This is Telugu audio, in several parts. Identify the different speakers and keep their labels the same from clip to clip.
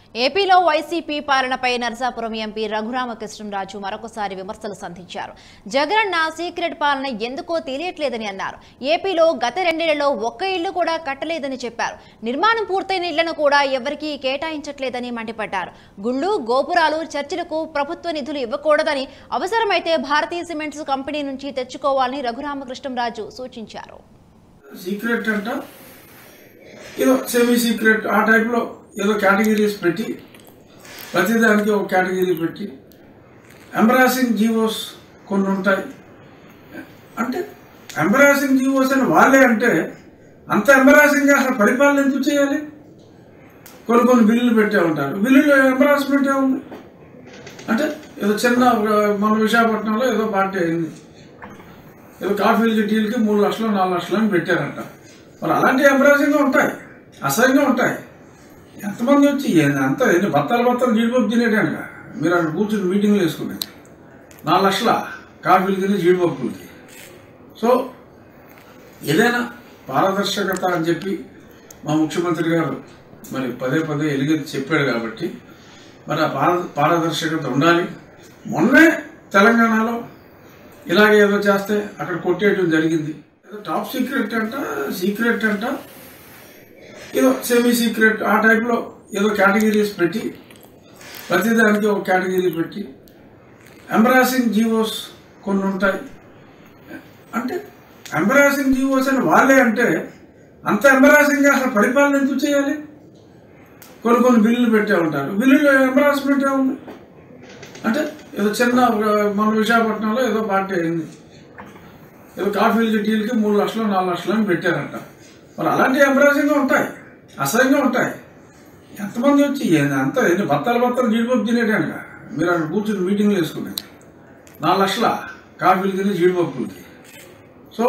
Speaker 1: ఏపీలో వైసీపీ పాలనపై నరసాపురం ఎంపీ రఘురామకృష్ణరాజు మరొకసారి విమర్శలు సంధించారు జగనన్న సీక్రెట్ పాలన ఎందుకో తెలియట్లేదని అన్నారు ఏపీలో గత రెండేళ్లలో ఒక్క ఇల్లు కూడా కట్టలేదని చెప్పారు నిర్మాణం పూర్తయిన ఇళ్లను కూడా ఎవరికీ కేటాయించట్లేదని మండిపడ్డారు గుళ్ళు గోపురాలు చర్చిలకు ప్రభుత్వ నిధులు ఇవ్వకూడదని అవసరమైతే భారతీయ సిమెంట్స్ కంపెనీ నుంచి తెచ్చుకోవాలని రఘురామకృష్ణరాజు సూచించారు
Speaker 2: సీక్రెట్ అంట ఏదో సెమీ సీక్రెట్ ఆ టైప్లో ఏదో కేటగిరీస్ పెట్టి ప్రతిదానికి ఒక కేటగిరీ పెట్టి ఎంబరాసింగ్ జీవోస్ కొన్ని ఉంటాయి అంటే ఎంబరాసింగ్ జీవోస్ అని వాళ్ళే అంటే అంత ఎంబరాసింగ్గా అసలు పరిపాలన ఎందుకు చేయాలి కొన్ని కొన్ని బిల్లులు పెట్టే ఉంటారు బిల్లులో ఎంబరాస్మెంట్ ఏముంది అంటే ఏదో చిన్న ఒక మన విశాఖపట్నంలో ఏదో పార్టీ అయింది ఏదో కాఫీలకి టీలకి మూడు లక్షలు నాలుగు లక్షలు అని పెట్టారంట మరి అలాంటి ఎంబరాసింగ్గా ఉంటాయి అసహ్యంగా ఉంటాయి ఎంతమంది వచ్చి ఏంది అంత ఎన్ని బత్తాలు బత్తాలు జీడిపప్పు తినేటానుక మీరు అక్కడ కూర్చుని మీటింగ్లు వేసుకునేది నాలుగు లక్షల కాఫీలు తిని జీడిపప్పులకి సో ఏదైనా పారదర్శకత అని చెప్పి మా ముఖ్యమంత్రి గారు మరి పదే పదే ఎలుగెత్తి చెప్పాడు కాబట్టి మరి ఆ పార పారదర్శకత ఉండాలి మొన్నే తెలంగాణలో ఇలాగే ఏదో చేస్తే అక్కడ కొట్టేయడం జరిగింది ఏదో టాప్ సీక్రెట్ అంట సీక్రెట్ అంట ఏదో సెమీ సీక్రెట్ ఆ టైప్లో ఏదో కేటగిరీస్ పెట్టి ప్రతిదానికి ఒక కేటగిరీ పెట్టి ఎంబరాసింగ్ జీవోస్ కొన్ని ఉంటాయి అంటే ఎంబరాసింగ్ జీవోస్ అని వాళ్ళే అంటే అంత ఎంబరాసింగ్గా అసలు పరిపాలన ఎందుకు చేయాలి కొన్ని కొన్ని బిల్లులు పెట్టే ఉంటారు బిల్లులో ఎంబరాస్మెంట్ ఏముంది అంటే ఏదో చిన్న ఒక మన విశాఖపట్నంలో ఏదో పార్టీ అయింది ఏదో కాఫీలకి టీలకి మూడు లక్షలు నాలుగు లక్షలు అని పెట్టారంట మరి అలాంటి ఎంబరాసింగ్గా ఉంటాయి అసహ్యంగా ఉంటాయి ఎంతమంది వచ్చి ఏంది అంత ఎన్ని బత్తాలు బత్తాలు జీడిపప్పు తినేటానుక మీరు అక్కడ కూర్చుని మీటింగ్లు వేసుకునేది నాలుగు లక్షల కాఫీలు తిని జీడిపప్పులకి సో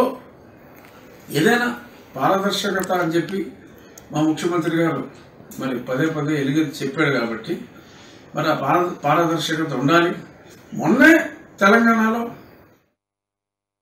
Speaker 2: ఏదైనా పారదర్శకత అని చెప్పి మా ముఖ్యమంత్రి గారు మరి పదే పదే ఎలుగెత్తి చెప్పాడు కాబట్టి మరి ఆ పార పారదర్శకత ఉండాలి మొన్నే తెలంగాణలో